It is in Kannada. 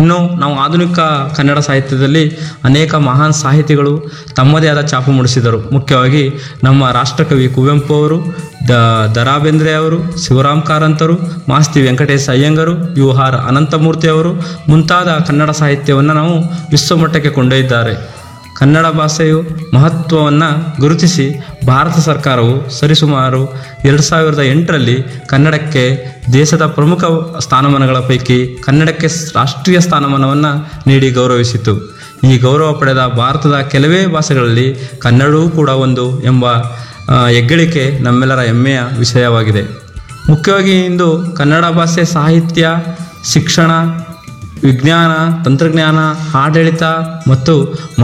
ಇನ್ನು ನಾವು ಆಧುನಿಕ ಕನ್ನಡ ಸಾಹಿತ್ಯದಲ್ಲಿ ಅನೇಕ ಮಹಾನ್ ಸಾಹಿತಿಗಳು ತಮ್ಮದೇ ಆದ ಛಾಪು ಮೂಡಿಸಿದರು ಮುಖ್ಯವಾಗಿ ನಮ್ಮ ರಾಷ್ಟ್ರಕವಿ ಕುವೆಂಪು ಅವರು ದ ದ.ರಾ ಬೇಂದ್ರೆ ಅವರು ಶಿವರಾಮ್ ಕಾರಂತರು ಮಾಸ್ತಿ ವೆಂಕಟೇಶ ಅಯ್ಯಂಗರು ಯು ಆರ್ ಅನಂತಮೂರ್ತಿ ಅವರು ಮುಂತಾದ ಕನ್ನಡ ಸಾಹಿತ್ಯವನ್ನು ನಾವು ವಿಶ್ವಮಟ್ಟಕ್ಕೆ ಕೊಂಡೊಯ್ದಿದ್ದಾರೆ ಕನ್ನಡ ಭಾಷೆಯು ಮಹತ್ವವನ್ನು ಗುರುತಿಸಿ ಭಾರತ ಸರ್ಕಾರವು ಸರಿಸುಮಾರು ಎರಡು ಸಾವಿರದ ಎಂಟರಲ್ಲಿ ಕನ್ನಡಕ್ಕೆ ದೇಶದ ಪ್ರಮುಖ ಸ್ಥಾನಮಾನಗಳ ಪೈಕಿ ಕನ್ನಡಕ್ಕೆ ರಾಷ್ಟ್ರೀಯ ಸ್ಥಾನಮಾನವನ್ನು ನೀಡಿ ಗೌರವಿಸಿತು ಈ ಗೌರವ ಪಡೆದ ಭಾರತದ ಕೆಲವೇ ಭಾಷೆಗಳಲ್ಲಿ ಕನ್ನಡವೂ ಕೂಡ ಒಂದು ಎಂಬ ಆ, ಹೆಗ್ಗಳಿಕೆ ನಮ್ಮೆಲ್ಲರ ಹೆಮ್ಮೆಯ ವಿಷಯವಾಗಿದೆ ಮುಖ್ಯವಾಗಿ ಇಂದು ಕನ್ನಡ ಭಾಷೆ ಸಾಹಿತ್ಯ ಶಿಕ್ಷಣ ವಿಜ್ಞಾನ ತಂತ್ರಜ್ಞಾನ ಆಡಳಿತ ಮತ್ತು